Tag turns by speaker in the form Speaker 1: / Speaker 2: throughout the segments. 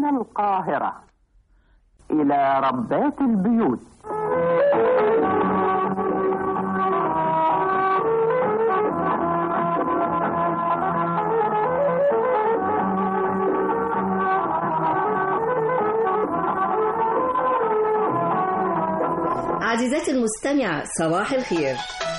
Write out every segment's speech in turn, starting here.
Speaker 1: من القاهرة إلى ربات البيوت
Speaker 2: عزيزتي المستمعة صباح الخير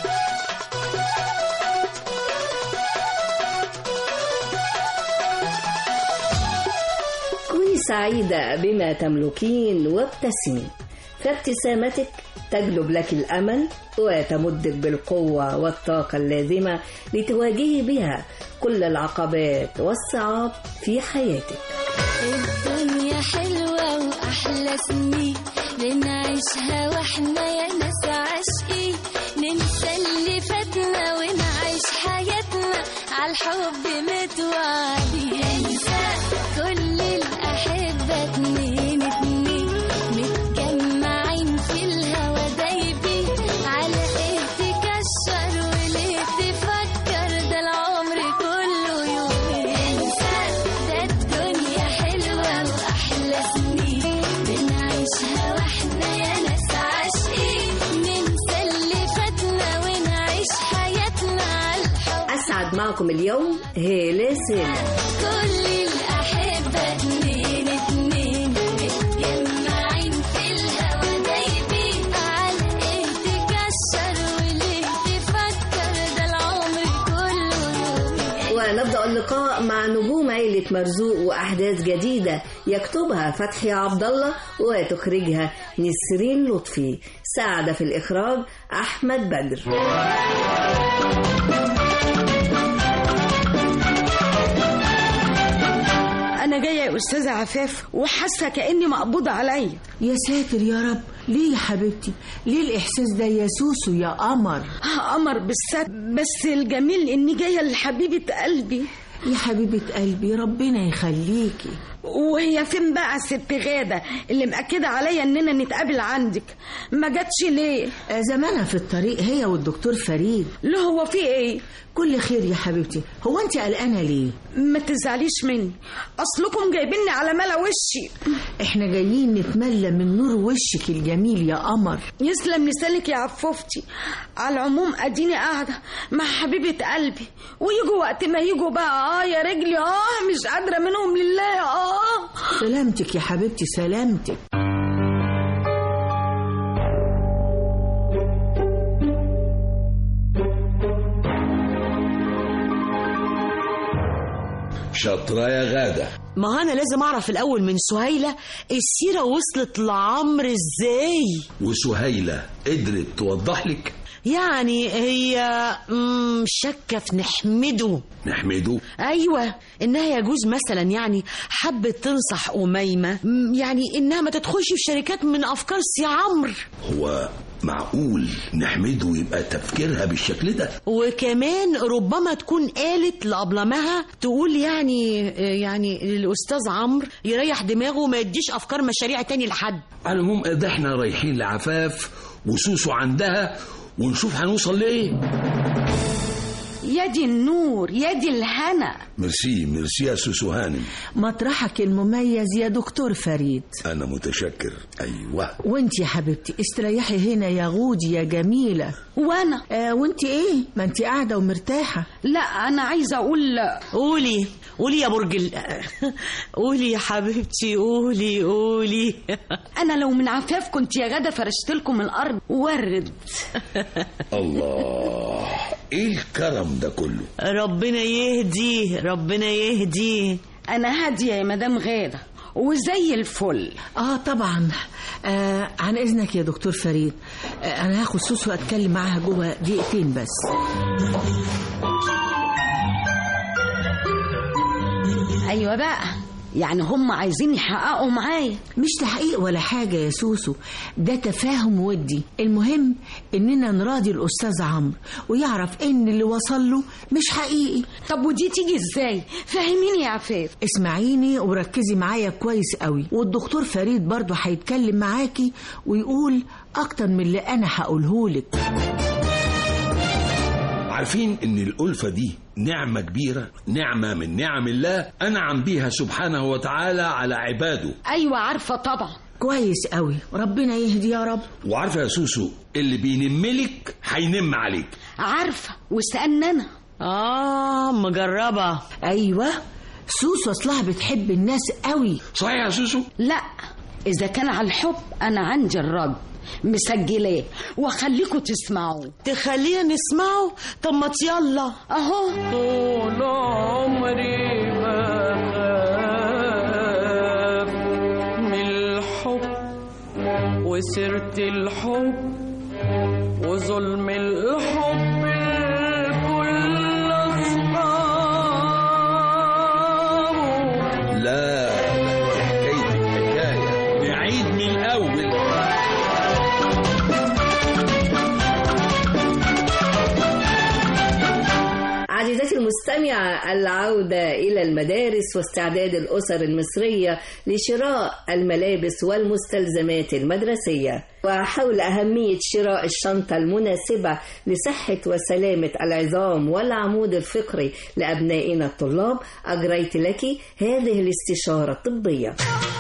Speaker 2: كوني سعيدة بما تملكين وابتسمي فابتسامتك تجلب لك الأمل وتمدك بالقوة والطاقة اللازمة لتواجهي بها كل العقبات والصعاب في حياتك
Speaker 3: الدنيا حلوة وأحلى سنين بنعيشها واحنا يا ناس عاشقين ننسى اللي فاتنا ونعيش حياتنا عالحب متوعدين انسى كل الأحبة اتنين اتنين متجمعين في الهوا دايبين على ايه تكشر وليه تفكر ده العمر كله يومين انسى ده الدنيا حلوة وأحلى سنين بنعيشها واحنا يا ناس عاشقين ننسى اللي فاتنا ونعيش حياتنا عالحب
Speaker 2: أسعد معكم اليوم هالة سالم
Speaker 3: كل الأحبة اتنين اتنين متجمعين في الهوا دايبين على ايه تكشر وليه تفكر ده العمر كله يومين
Speaker 2: ونبدأ اللقاء مع نجوم عيلة مرزوق وأحداث جديدة يكتبها فتحي عبد الله وتخرجها نسرين لطفي ساعد في الإخراج أحمد بدر
Speaker 4: انا جايه يا استاذه عفاف وحاسه كاني مقبوضه عليا
Speaker 5: يا ساتر يا رب ليه يا حبيبتي ليه الإحساس ده يا سوسو يا قمر
Speaker 4: قمر بالست بس الجميل اني جايه لحبيبه قلبي
Speaker 5: يا حبيبة قلبي ربنا يخليكي
Speaker 4: وهي فين بقى ست غاده اللي مأكده عليا اننا نتقابل عندك ما جاتش ليه
Speaker 5: آه، زمانها في الطريق هي والدكتور فريد
Speaker 4: لا هو في ايه
Speaker 5: كل خير يا حبيبتي هو انت قلقانة ليه
Speaker 4: ما تزعليش مني اصلكم جايبيني على ملا وشي
Speaker 5: احنا جايين نتملى من نور وشك الجميل يا قمر
Speaker 4: يسلم لسانك يا عفوفتي على العموم اديني قاعده مع حبيبه قلبي ويجوا وقت ما يجوا بقى اه يا رجلي اه مش قادره منهم لله اه
Speaker 5: سلامتك يا حبيبتي سلامتك
Speaker 6: شاطرة يا غادة
Speaker 7: ما انا لازم اعرف الاول من سهيله السيره وصلت لعمرو ازاي
Speaker 6: وسهيلة قدرت توضح لك
Speaker 7: يعني هي مم، شاكه في نحمده
Speaker 6: نحمده
Speaker 7: ايوه انها يجوز مثلا يعني حبت تنصح اميمه مم، يعني انها ما تدخلش في شركات من افكار سي عمرو
Speaker 6: هو معقول نحمده يبقى تفكيرها بالشكل ده
Speaker 7: وكمان ربما تكون قالت لأبلمها تقول يعني يعني الاستاذ عمرو يريح دماغه وما يديش افكار مشاريع تاني لحد
Speaker 6: على العموم ده احنا رايحين لعفاف وسوسو عندها ونشوف هنوصل لايه
Speaker 4: يا دي النور يا دي الهنا
Speaker 6: ميرسي ميرسي يا سوسو هانم
Speaker 5: مطرحك المميز يا دكتور فريد
Speaker 6: انا متشكر ايوه
Speaker 5: وانت يا حبيبتي استريحي هنا يا غودي يا جميلة
Speaker 4: وانا
Speaker 5: آه وانت ايه ما انت قاعدة ومرتاحة
Speaker 4: لا انا عايزه اقول
Speaker 7: قولي قولي يا برج ال... قولي يا حبيبتي قولي قولي
Speaker 4: انا لو من عفاف كنت يا غدا فرشت لكم الارض ورد
Speaker 6: الله ايه الكرم ده كله
Speaker 7: ربنا يهدي ربنا يهدي
Speaker 4: انا هاديه يا مدام غاده وزي الفل
Speaker 5: اه طبعا آه عن اذنك يا دكتور فريد آه انا هاخد سوسو اتكلم معاها جوه دقيقتين بس
Speaker 4: ايوه بقى يعني هم عايزين يحققوا معايا
Speaker 5: مش تحقيق ولا حاجة يا سوسو ده تفاهم ودي المهم اننا نراضي الاستاذ عمرو ويعرف ان اللي وصل له مش حقيقي
Speaker 4: طب ودي تيجي ازاي فهميني يا عفاف
Speaker 5: اسمعيني وركزي معايا كويس قوي والدكتور فريد برضو هيتكلم معاكي ويقول اكتر من اللي انا هقولهولك
Speaker 6: وعارفين ان الألفة دي نعمة كبيرة نعمة من نعم الله أنعم بيها سبحانه وتعالى على عباده
Speaker 4: ايوه عارفه طبعا
Speaker 5: كويس قوي ربنا يهدي يا رب
Speaker 6: وعارفة يا سوسو اللي بينملك هينم عليك
Speaker 4: عارفه واستنى انا
Speaker 7: اه مجربة
Speaker 5: ايوه سوسو اصلها بتحب الناس قوي
Speaker 6: صحيح يا سوسو
Speaker 4: لا اذا كان على الحب انا عندي الرد مسجلاه واخليكم تسمعوه
Speaker 7: تخلينا نسمعه طب ما يلا
Speaker 4: اهو
Speaker 8: طول عمري بخاف من الحب وسيرة الحب وظلم الحب الكل أصحابه
Speaker 6: لا حكاية حكاية نعيد من الأول
Speaker 2: عزيزتي المستمعة العودة إلى المدارس واستعداد الأسر المصرية لشراء الملابس والمستلزمات المدرسية وحول أهمية شراء الشنطة المناسبة لصحة وسلامة العظام والعمود الفقري لأبنائنا الطلاب أجريت لك هذه الاستشارة الطبية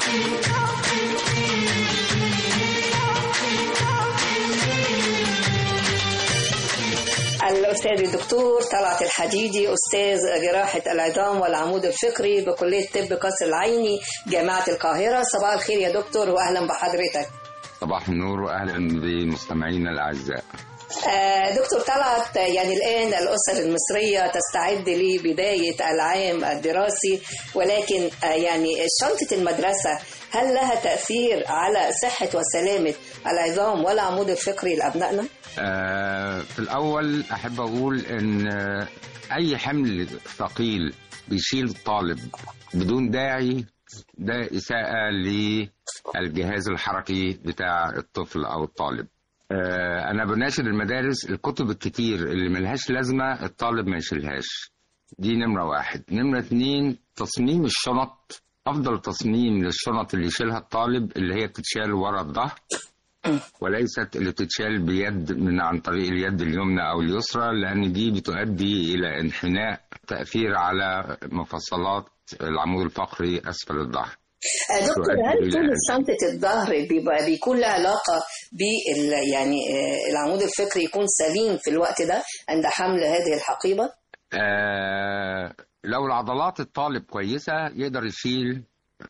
Speaker 2: الأستاذ الدكتور طلعت الحديدي أستاذ جراحة العظام والعمود الفقري بكلية طب قصر العيني جامعة القاهرة صباح الخير يا دكتور وأهلا بحضرتك
Speaker 9: صباح النور واهلا بمستمعينا الاعزاء
Speaker 2: آه، دكتور طلعت يعني الآن الأسر المصرية تستعد لبداية العام الدراسي ولكن آه، يعني شنطة المدرسة هل لها تأثير على صحة وسلامة العظام والعمود الفقري لأبنائنا؟
Speaker 9: آه في الاول احب اقول ان آه، اي حمل ثقيل بيشيل الطالب بدون داعي ده اساءه للجهاز الحركي بتاع الطفل او الطالب آه انا بناشد المدارس الكتب الكتير اللي ملهاش لازمه الطالب ما يشيلهاش دي نمره واحد نمره اتنين تصميم الشنط افضل تصميم للشنط اللي يشيلها الطالب اللي هي بتتشال ورا الظهر وليست اللي بتتشال بيد من عن طريق اليد اليمنى او اليسرى لان دي بتؤدي الى انحناء تاثير على مفصلات العمود الفقري اسفل الظهر
Speaker 2: آه، دكتور
Speaker 9: تؤدي
Speaker 2: هل
Speaker 9: إلى
Speaker 2: طول
Speaker 9: أن-
Speaker 2: شنطة الظهر بيبقى بيكون لها علاقة بال يعني آه، العمود الفقري يكون سليم في الوقت ده عند حمل هذه الحقيبة؟
Speaker 9: آه لو العضلات الطالب كويسة يقدر يشيل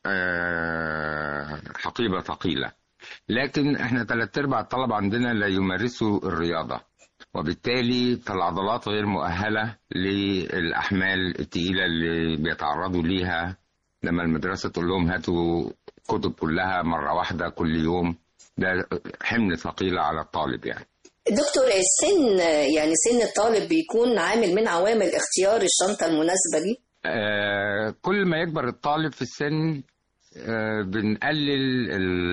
Speaker 9: آه حقيبة ثقيلة لكن احنا ثلاث ارباع الطلبة عندنا لا يمارسوا الرياضة وبالتالي فالعضلات غير مؤهلة للأحمال التقيلة اللي بيتعرضوا ليها لما المدرسة تقول لهم هاتوا كتب كلها مرة واحدة كل يوم ده حمل ثقيل على الطالب يعني
Speaker 2: دكتور السن آه، يعني سن الطالب بيكون عامل من عوامل اختيار الشنطة المناسبة ليه؟
Speaker 9: آه، كل ما يكبر الطالب في السن آه، بنقلل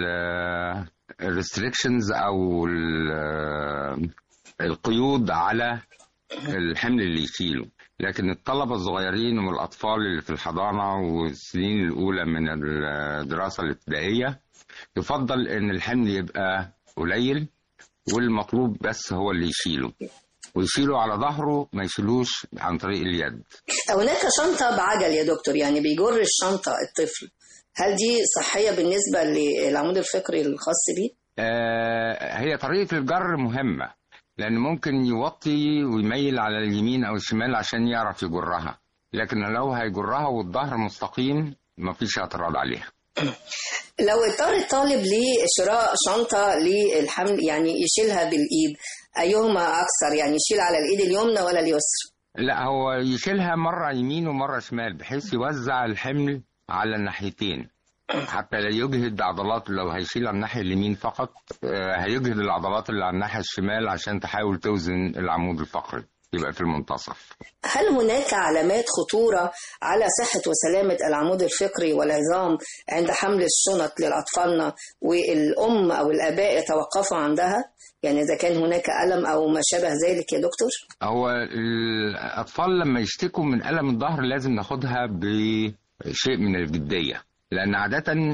Speaker 9: الريستريكشنز او ال- آه، القيود على الحمل اللي يشيله لكن الطلبة الصغيرين والأطفال اللي في الحضانة والسنين الأولى من الدراسة الابتدائية يفضل إن الحمل يبقى قليل والمطلوب بس هو اللي يشيله ويشيله على ظهره ما يشيلوش عن طريق اليد
Speaker 2: هناك شنطة بعجل يا دكتور يعني بيجر الشنطة الطفل هل دي صحية بالنسبة للعمود الفقري الخاص بيه؟
Speaker 9: آه، هي طريقة الجر مهمة لأن ممكن يوطي ويميل على اليمين أو الشمال عشان يعرف يجرها لكن لو هيجرها والظهر مستقيم مفيش اعتراض عليها
Speaker 2: لو اضطر الطالب لشراء شنطة للحمل يعني يشيلها بالإيد أيهما أكثر يعني يشيل على الإيد اليمنى ولا اليسرى؟
Speaker 9: لا هو يشيلها مرة يمين ومرة شمال بحيث يوزع الحمل على الناحيتين حتى لا يجهد عضلاته لو هيشيل على الناحية اليمين فقط آه، هيجهد العضلات اللي على الناحية الشمال عشان تحاول توزن العمود الفقري يبقى في المنتصف
Speaker 2: هل هناك علامات خطورة على صحة وسلامة العمود الفقري والعظام عند حمل الشنط لأطفالنا والأم أو الآباء يتوقفوا عندها؟ يعني إذا كان هناك ألم أو ما شابه ذلك يا دكتور؟
Speaker 9: هو الأطفال لما يشتكوا من ألم الظهر لازم ناخدها بشيء من الجدية لأن عادة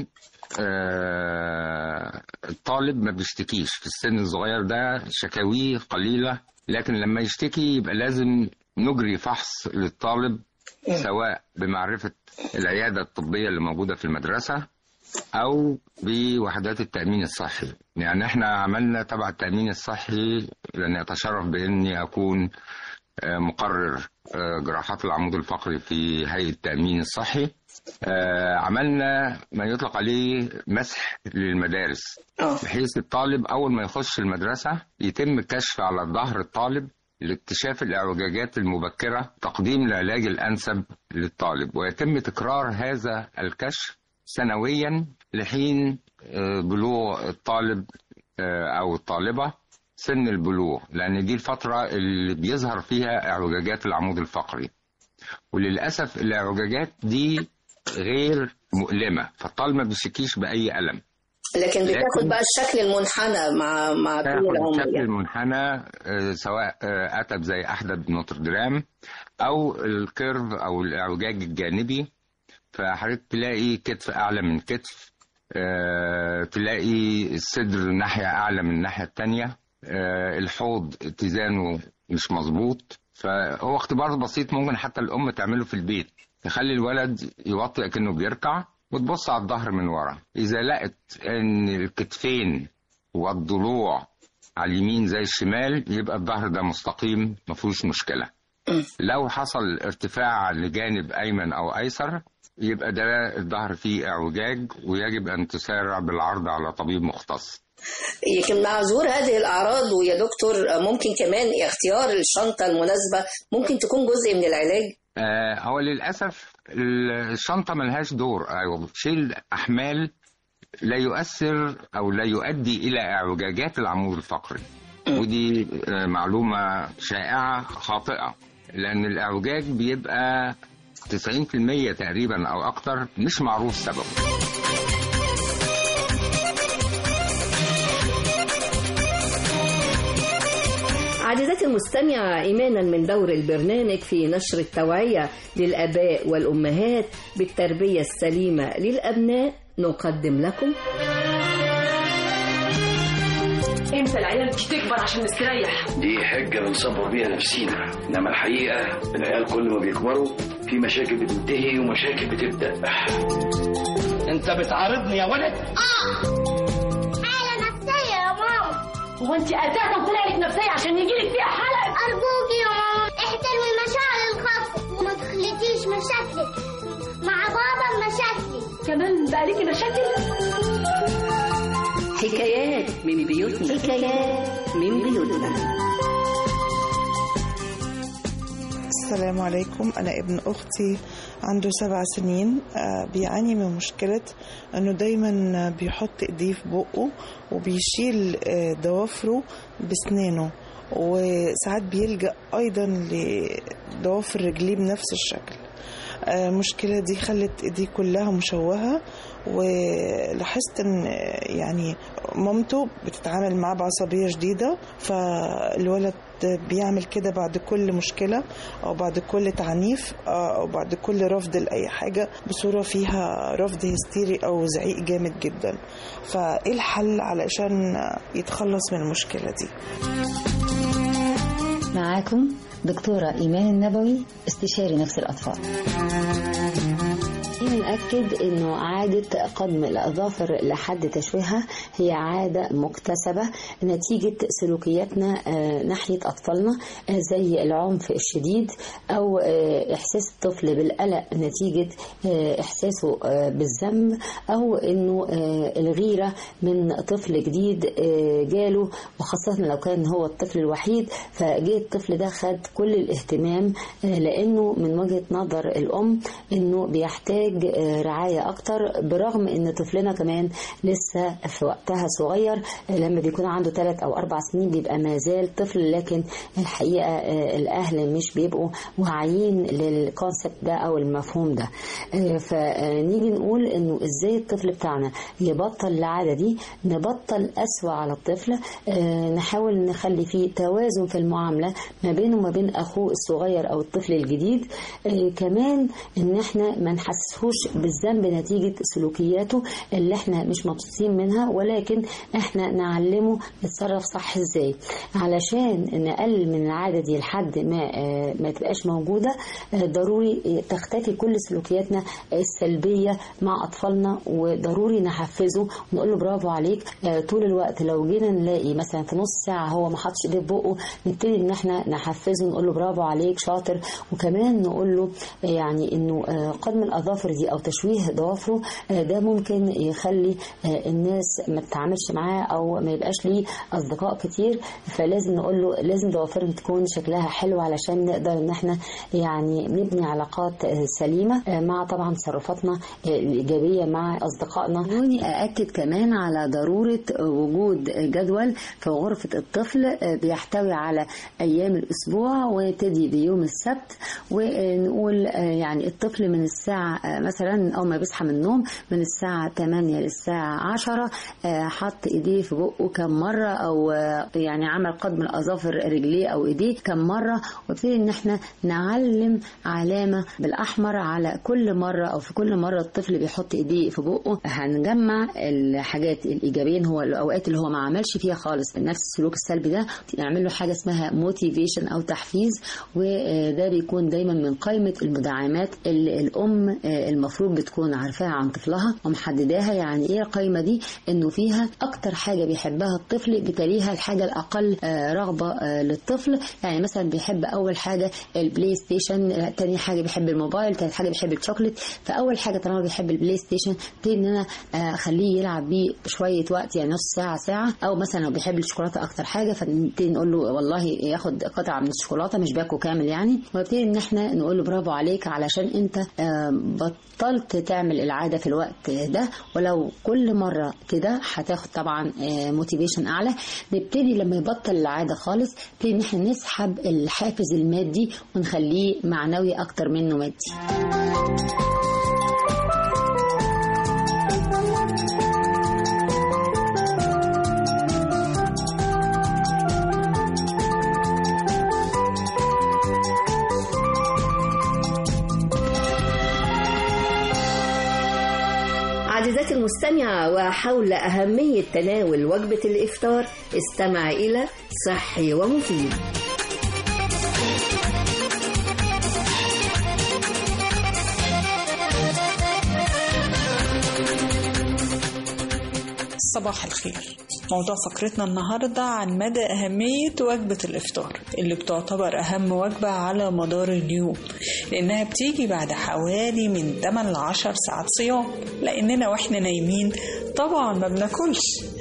Speaker 9: آه، الطالب ما بيشتكيش في السن الصغير ده شكاويه قليلة لكن لما يشتكي يبقى لازم نجري فحص للطالب سواء بمعرفة العيادة الطبية اللي موجودة في المدرسة أو بوحدات التأمين الصحي يعني احنا عملنا تبع التأمين الصحي لأن أتشرف بإني أكون آه، مقرر آه، جراحات العمود الفقري في هيئة التأمين الصحي آه، عملنا ما يطلق عليه مسح للمدارس بحيث الطالب أول ما يخش المدرسة يتم الكشف على ظهر الطالب لاكتشاف الاعوجاجات المبكرة تقديم العلاج الأنسب للطالب ويتم تكرار هذا الكشف سنويا لحين آه، بلوغ الطالب آه، أو الطالبة سن البلوغ لأن دي الفترة اللي بيظهر فيها اعوجاجات العمود الفقري وللأسف الاعوجاجات دي غير مؤلمة فالطالب ما بيشتكيش بأي ألم
Speaker 2: لكن بتاخد
Speaker 9: لكن-
Speaker 2: بقى الشكل المنحنى مع مع طول
Speaker 9: تاخد
Speaker 2: العمر
Speaker 9: الشكل
Speaker 2: يعني.
Speaker 9: المنحنى آه، سواء آه، أتت زي أحدب نوتردام أو الكيرف أو الإعوجاج الجانبي فحضرتك تلاقي كتف أعلى من كتف آه، تلاقي الصدر ناحية أعلى من الناحية التانية آه، الحوض اتزانه مش مظبوط فهو اختبار بسيط ممكن حتى الأم تعمله في البيت تخلي الولد يوطي كأنه بيركع وتبص على الظهر من ورا إذا لقت إن الكتفين والضلوع على اليمين زي الشمال يبقى الظهر ده مستقيم مفيهوش مشكلة لو حصل ارتفاع لجانب أيمن أو أيسر يبقى ده الظهر فيه اعوجاج ويجب أن تسارع بالعرض على طبيب مختص
Speaker 2: يمكن مع ظهور هذه الأعراض ويا دكتور ممكن كمان اختيار الشنطة المناسبة ممكن تكون جزء من العلاج
Speaker 9: آه هو للأسف الشنطة ملهاش دور أيوة بتشيل أحمال لا يؤثر أو لا يؤدي إلى اعوجاجات العمود الفقري ودي آه، معلومة شائعة خاطئة لأن الاعوجاج بيبقى 90% تقريبا أو أكتر مش معروف سببه
Speaker 2: عزيزتي المستمعة إيمانا من دور البرنامج في نشر التوعية للآباء والأمهات بالتربية السليمة للأبناء نقدم لكم
Speaker 10: امتى العيال دي تكبر عشان نستريح
Speaker 11: دي حجة بنصبر بيها نفسينا إنما الحقيقة العيال كل ما بيكبروا في مشاكل بتنتهي ومشاكل بتبدأ
Speaker 12: انت بتعارضني يا ولد
Speaker 3: حالة نفسية يا ماما
Speaker 10: هو انت اساسا طلع لك نفسيه عشان يجي لك فيها حلق
Speaker 3: أرجوكي يا ماما احترمي المشاعر الخاصة وما تخلطيش مشاكلك مع بابا مشاكلي
Speaker 10: كمان بقى ليكي مشاكل
Speaker 2: حكايات من بيوتنا حكايات من بيوتنا
Speaker 13: السلام عليكم أنا ابن أختي عنده سبع سنين آه، بيعاني من مشكلة أنه دايما بيحط إيديه في بقه وبيشيل آه، ضوافره بسنانه وساعات بيلجأ أيضا لضوافر رجليه بنفس الشكل آه، المشكلة دي خلت إيديه كلها مشوهة ولاحظت ان يعني مامته بتتعامل معاه بعصبية شديدة فالولد بيعمل كده بعد كل مشكلة أو بعد كل تعنيف أو بعد كل رفض لأي حاجة بصورة فيها رفض هستيري أو زعيق جامد جدا فإيه الحل علشان يتخلص من المشكلة دي
Speaker 14: معاكم دكتورة إيمان النبوي استشاري نفس الأطفال نأكد أنه عادة قدم الأظافر لحد تشويهها هي عادة مكتسبة نتيجة سلوكياتنا آه، ناحية أطفالنا آه، زي العنف الشديد أو آه، إحساس الطفل بالقلق نتيجة آه، إحساسه آه، بالذنب أو أنه آه، الغيرة من طفل جديد آه، جاله وخاصة لو كان هو الطفل الوحيد فجه الطفل ده خد كل الاهتمام آه، لأنه من وجهة نظر الأم أنه بيحتاج آه، رعاية أكتر برغم أن طفلنا كمان لسه في وقتها صغير آه، لما بيكون عنده ثلاث أو أربع سنين بيبقى ما زال طفل لكن الحقيقة آه، الأهل مش بيبقوا واعيين للكونسبت ده أو المفهوم ده آه، فنيجي نقول أنه إزاي الطفل بتاعنا يبطل العادة دي نبطل أسوأ على الطفل آه، نحاول نخلي فيه توازن في المعاملة ما بينه وما بين أخوه الصغير أو الطفل الجديد آه، كمان إن إحنا ما نحسسهوش نحسسوش بالذنب نتيجة سلوكياته اللي احنا مش مبسوطين منها ولكن احنا نعلمه يتصرف صح ازاي علشان نقلل من العادة دي لحد ما آه، ما تبقاش موجودة آه، ضروري تختفي كل سلوكياتنا السلبية مع أطفالنا وضروري نحفزه ونقول له برافو عليك آه، طول الوقت لو جينا نلاقي مثلا في نص ساعة هو ما حطش ايديه في بقه نبتدي ان احنا نحفزه نقول له برافو عليك شاطر وكمان نقول له آه، يعني انه آه، قدم الاظافر دي او تشويه ضوافره آه، ده ممكن يخلي آه، الناس ما تتعاملش معاه او ما يبقاش ليه اصدقاء كتير فلازم نقول له لازم ضوافرنا تكون شكلها حلو علشان نقدر ان احنا يعني نبني علاقات آه، سليمه آه، مع طبعا تصرفاتنا آه، الايجابيه مع اصدقائنا وني ااكد كمان على ضروره وجود جدول في غرفه الطفل آه، بيحتوي على ايام الاسبوع ويبتدي بيوم السبت ونقول آه، يعني الطفل من الساعه آه، مثلا اول ما بيصحى من النوم من الساعه 8 للساعه 10 آه، حط ايديه في بقه كم مره او آه، يعني عمل قدم الاظافر رجليه او ايديه كم مره وابتدي ان احنا نعلم علامه بالاحمر على كل مره او في كل مره الطفل بيحط ايديه في بقه هنجمع الحاجات الايجابيه إن هو الاوقات اللي هو ما عملش فيها خالص نفس السلوك السلبي ده نعمل له حاجه اسمها موتيفيشن او تحفيز وده بيكون دايما من قائمه المدعمات اللي الام آه، المفروض بتكون عارفاها عن طفلها ومحدداها يعني ايه القائمه دي انه فيها اكتر حاجه بيحبها الطفل بتليها الحاجه الاقل آه، رغبه آه، للطفل يعني مثلا بيحب اول حاجه البلاي ستيشن آه، تاني حاجه بيحب الموبايل تالت حاجه بيحب الشوكليت فاول حاجه طالما بيحب البلاي ستيشن ابتدي ان انا آه، اخليه يلعب بيه شويه وقت يعني نص ساعه ساعه او مثلا لو بيحب الشوكولاته اكتر حاجه فنبتدي نقول له والله ياخد قطعه من الشوكولاته مش باكو كامل يعني ونبتدي ان احنا نقول له برافو عليك علشان انت آه، بطلت تعمل العاده في الوقت ده ولو كل مره كده هتاخد طبعا موتيفيشن اعلى نبتدي لما يبطل العاده خالص نبتدي ان احنا نسحب الحافز المادي ونخليه معنوي اكتر منه مادي
Speaker 2: عزيزتي المستمعة وحول أهمية تناول وجبة الإفطار استمع إلى صحي ومفيد
Speaker 15: صباح الخير موضوع فقرتنا النهاردة عن مدى أهمية وجبة الإفطار اللي بتعتبر أهم وجبة على مدار اليوم لأنها بتيجي بعد حوالي من 8 ل 10 ساعات صيام لأننا وإحنا نايمين طبعا ما بناكلش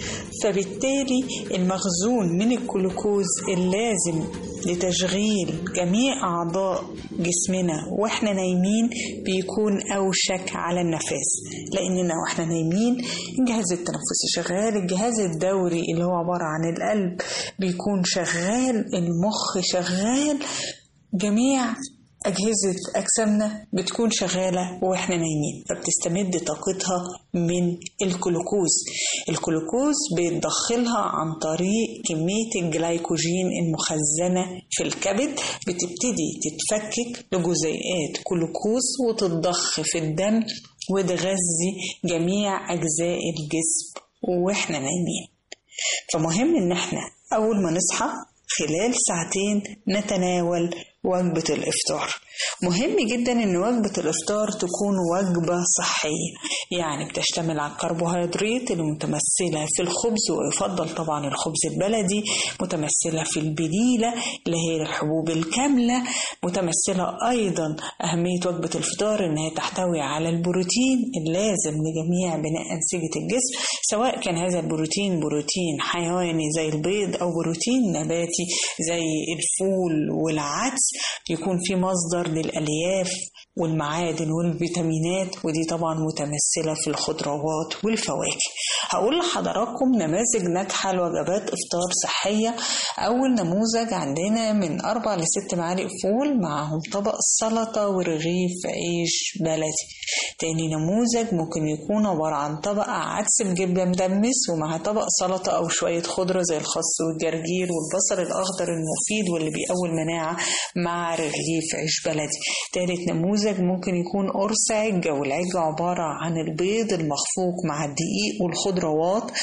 Speaker 15: فبالتالي المخزون من الجلوكوز اللازم لتشغيل جميع أعضاء جسمنا وإحنا نايمين بيكون أوشك على النفاذ لأننا وإحنا نايمين الجهاز التنفسي شغال الجهاز الدوري اللي هو عبارة عن القلب بيكون شغال المخ شغال جميع أجهزة أجسامنا بتكون شغالة وإحنا نايمين فبتستمد طاقتها من الجلوكوز الجلوكوز بيتدخلها عن طريق كمية الجلايكوجين المخزنة في الكبد بتبتدي تتفكك لجزيئات جلوكوز وتتضخ في الدم وتغذي جميع أجزاء الجسم وإحنا نايمين فمهم إن إحنا أول ما نصحى خلال ساعتين نتناول وجبة الإفطار مهم جدا إن وجبة الإفطار تكون وجبة صحية يعني بتشتمل على الكربوهيدرات المتمثلة في الخبز ويفضل طبعا الخبز البلدي متمثلة في البليلة اللي هي الحبوب الكاملة متمثلة أيضا أهمية وجبة الفطار إنها تحتوي على البروتين اللازم لجميع بناء أنسجة الجسم سواء كان هذا البروتين بروتين حيواني زي البيض أو بروتين نباتي زي الفول والعدس يكون في مصدر للألياف والمعادن والفيتامينات ودي طبعا متمثلة في الخضروات والفواكه هقول لحضراتكم نماذج ناجحة لوجبات إفطار صحية أول نموذج عندنا من أربع لست معالق فول معهم طبق سلطة ورغيف عيش بلدي تاني نموذج ممكن يكون عبارة عن طبق عدس بجبنة مدمس ومع طبق سلطة أو شوية خضرة زي الخس والجرجير والبصل الأخضر المفيد واللي بيقوي المناعة مع رغيف عيش بلدي تالت نموذج نموذج ممكن يكون قرص عجة والعجة عبارة عن البيض المخفوق مع الدقيق والخضروات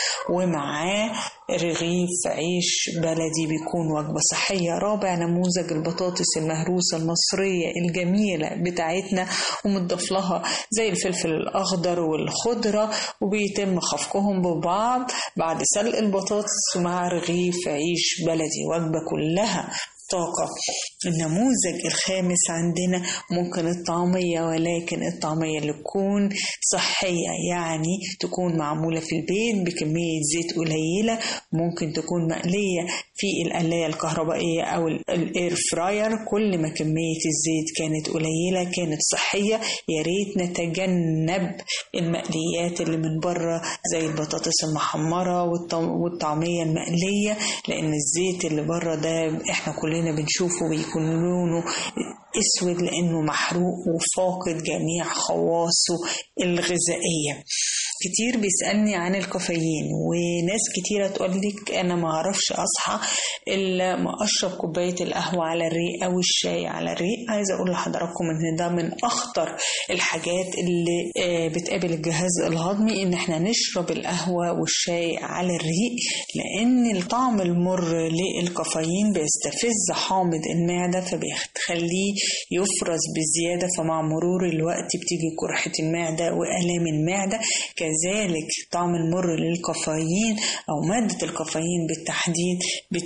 Speaker 15: ومعاه رغيف عيش بلدي بيكون وجبة صحية رابع نموذج البطاطس المهروسة المصرية الجميلة بتاعتنا ومتضاف لها زي الفلفل الأخضر والخضرة وبيتم خفقهم ببعض بعد سلق البطاطس مع رغيف عيش بلدي وجبة كلها طاقة النموذج الخامس عندنا ممكن الطعمية ولكن الطعمية اللي تكون صحية يعني تكون معمولة في البيت بكمية زيت قليلة ممكن تكون مقلية في القلاية الكهربائية أو الاير فراير كل ما كمية الزيت كانت قليلة كانت صحية يا ريت نتجنب المقليات اللي من بره زي البطاطس المحمرة والطعمية المقلية لأن الزيت اللي بره ده احنا كلنا بنشوفه بيكون لونه اسود لانه محروق وفاقد جميع خواصه الغذائيه كتير بيسألني عن الكافيين وناس كتيرة تقول لك أنا ما أعرفش أصحى إلا ما أشرب كوباية القهوة على الريق أو الشاي على الريق عايزة أقول لحضراتكم إن ده من أخطر الحاجات اللي بتقابل الجهاز الهضمي إن إحنا نشرب القهوة والشاي على الريق لأن الطعم المر للكافيين بيستفز حامض المعدة فبيخليه يفرز بزيادة فمع مرور الوقت بتيجي قرحة المعدة وآلام المعدة كذلك طعم المر للكافيين أو مادة الكافيين بالتحديد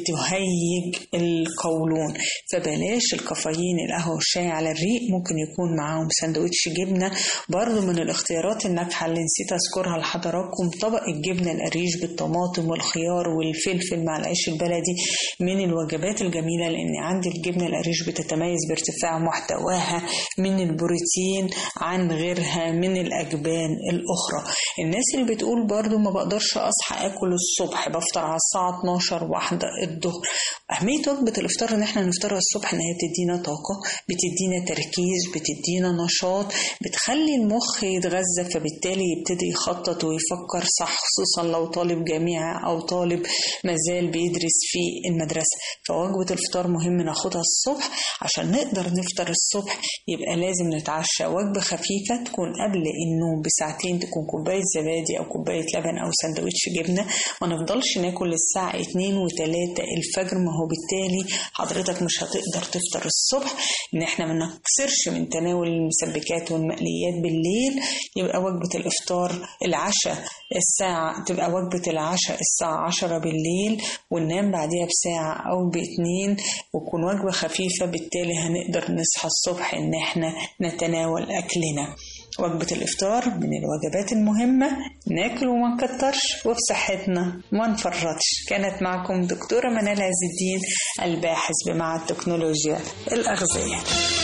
Speaker 15: بتهيج القولون فبلاش الكافيين القهوة والشاي على الريق ممكن يكون معاهم سندوتش جبنة برضو من الاختيارات الناجحة اللي نسيت أذكرها لحضراتكم طبق الجبنة القريش بالطماطم والخيار والفلفل مع العيش البلدي من الوجبات الجميلة لأن عندي الجبنة القريش بتتميز بارتفاع محتواها من البروتين عن غيرها من الأجبان الأخرى الناس اللي بتقول برضو ما بقدرش أصحى أكل الصبح بفطر على الساعة 12 واحدة الظهر أهمية وجبة الإفطار إن إحنا نفطرها الصبح إن هي بتدينا طاقة بتدينا تركيز بتدينا نشاط بتخلي المخ يتغذى فبالتالي يبتدي يخطط ويفكر صح خصوصا لو طالب جامعة أو طالب مازال بيدرس في المدرسة فوجبة الفطار مهم ناخدها الصبح عشان نقدر نفطر الصبح يبقى لازم نتعشى وجبة خفيفة تكون قبل النوم بساعتين تكون كوباية زبادي أو كوباية لبن أو سندوتش جبنة ما نفضلش ناكل الساعة اتنين وتلاتة الفجر ما هو بالتالي حضرتك مش هتقدر تفطر الصبح إن احنا ما نكسرش من تناول المسبكات والمقليات بالليل يبقى وجبة الإفطار العشاء الساعة تبقى وجبة العشاء الساعة عشرة بالليل وننام بعديها بساعة أو باتنين وتكون وجبة خفيفة بالتالي هنقدر نصحى الصبح إن احنا نتناول أكلنا وجبة الإفطار من الوجبات المهمة ناكل وما نكترش وفي صحتنا ما نفرطش كانت معكم دكتورة منال عز الدين الباحث بمعهد تكنولوجيا الأغذية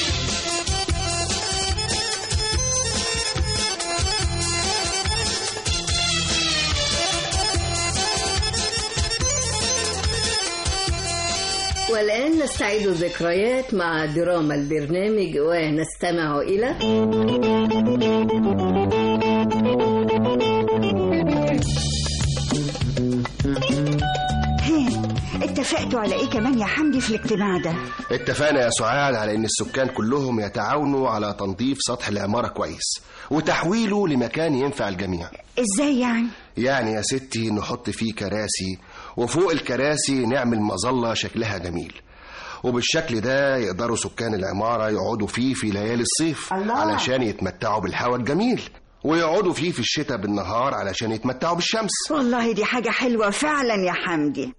Speaker 2: والآن نستعيد الذكريات مع دراما البرنامج ونستمع إلى
Speaker 16: اتفقتوا على ايه كمان يا حمدي في الاجتماع ده
Speaker 17: اتفقنا يا سعاد على ان السكان كلهم يتعاونوا على تنظيف سطح العمارة كويس وتحويله لمكان ينفع الجميع
Speaker 16: ازاي يعني
Speaker 17: يعني يا ستي نحط فيه كراسي وفوق الكراسي نعمل مظلة شكلها جميل وبالشكل ده يقدروا سكان العمارة يقعدوا فيه في ليالي الصيف
Speaker 16: الله.
Speaker 17: علشان يتمتعوا بالهواء الجميل ويقعدوا فيه في الشتاء بالنهار علشان يتمتعوا بالشمس
Speaker 16: والله دي حاجة حلوة فعلا يا حمدي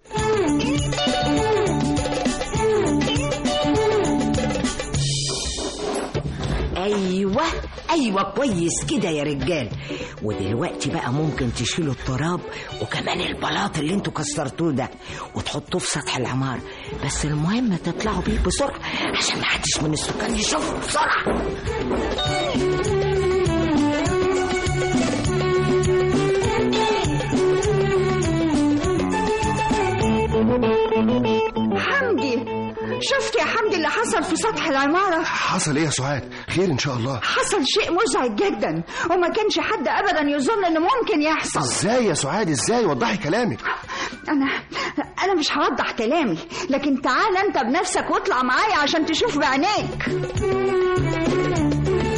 Speaker 5: ايوه ايوه كويس كده يا رجال ودلوقتي بقى ممكن تشيلوا التراب وكمان البلاط اللي انتوا كسرتوه ده وتحطوه في سطح العمارة بس المهم تطلعوا بيه بسرعة عشان محدش من السكان يشوفه بسرعة
Speaker 16: حمدي شفت يا حمدي اللي حصل في سطح العمارة
Speaker 17: حصل ايه يا سعاد خير ان شاء الله
Speaker 16: حصل شيء مزعج جدا وما كانش حد ابدا يظن انه ممكن يحصل
Speaker 17: ازاي يا سعاد ازاي وضحي كلامك
Speaker 16: انا انا مش هوضح كلامي لكن تعال انت بنفسك واطلع معايا عشان تشوف بعينيك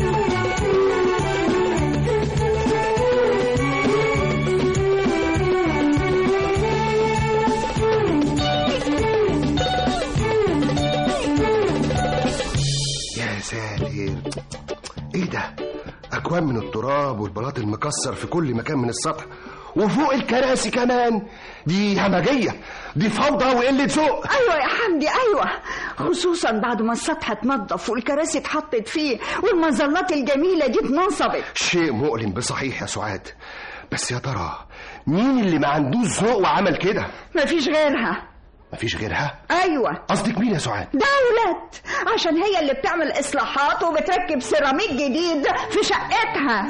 Speaker 17: اكوام من التراب والبلاط المكسر في كل مكان من السطح وفوق الكراسي كمان دي همجيه دي فوضى وقله ذوق
Speaker 16: ايوه يا حمدي ايوه خصوصا بعد ما السطح اتنضف والكراسي اتحطت فيه والمظلات الجميله دي اتنصبت
Speaker 17: شيء مؤلم بصحيح يا سعاد بس يا ترى مين اللي ما عندوش ذوق وعمل كده
Speaker 16: مفيش غيرها
Speaker 17: مفيش غيرها
Speaker 16: ايوه
Speaker 17: قصدك مين يا سعاد
Speaker 16: دولة عشان هي اللي بتعمل اصلاحات وبتركب سيراميك جديد في شقتها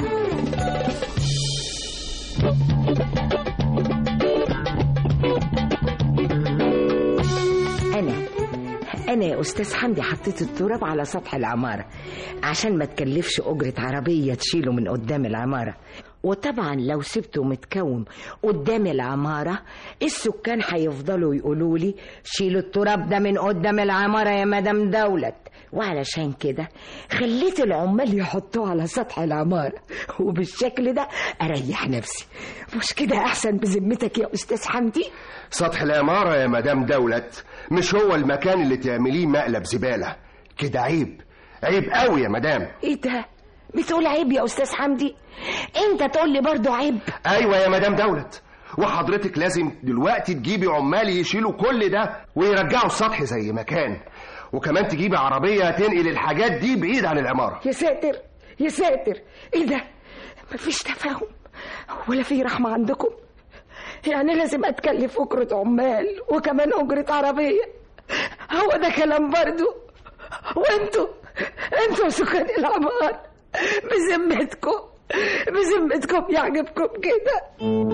Speaker 5: أنا أنا يا أستاذ حمدي حطيت التراب على سطح العمارة عشان ما تكلفش أجرة عربية تشيله من قدام العمارة وطبعا لو سبته متكوم قدام العمارة السكان هيفضلوا يقولوا لي شيلوا التراب ده من قدام العمارة يا مدام دولت وعلشان كده خليت العمال يحطوه على سطح العمارة وبالشكل ده أريح نفسي مش كده أحسن بذمتك يا أستاذ حمدي؟
Speaker 17: سطح العمارة يا مدام دولت مش هو المكان اللي تعمليه مقلب زبالة كده عيب عيب قوي يا مدام
Speaker 5: ايه ده بتقول عيب يا استاذ حمدي انت تقول لي برضو عيب
Speaker 17: ايوه يا مدام دولت وحضرتك لازم دلوقتي تجيبي عمال يشيلوا كل ده ويرجعوا السطح زي ما كان وكمان تجيبي عربية تنقل الحاجات دي بعيد عن العمارة
Speaker 5: يا ساتر يا ساتر ايه ده مفيش تفاهم ولا في رحمة عندكم يعني لازم اتكلف اجرة عمال وكمان اجرة عربية هو ده كلام برضو وانتوا انتوا سكان العمار بذمتكم بذمتكم يعجبكم كده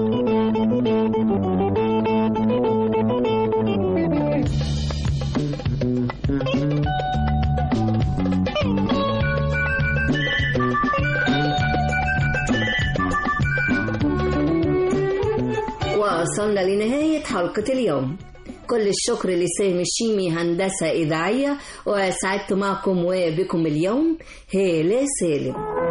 Speaker 2: وصلنا لنهاية حلقة اليوم كل الشكر لسامي الشيمي هندسة إذاعية وسعدت معكم وبكم اليوم هالة سالم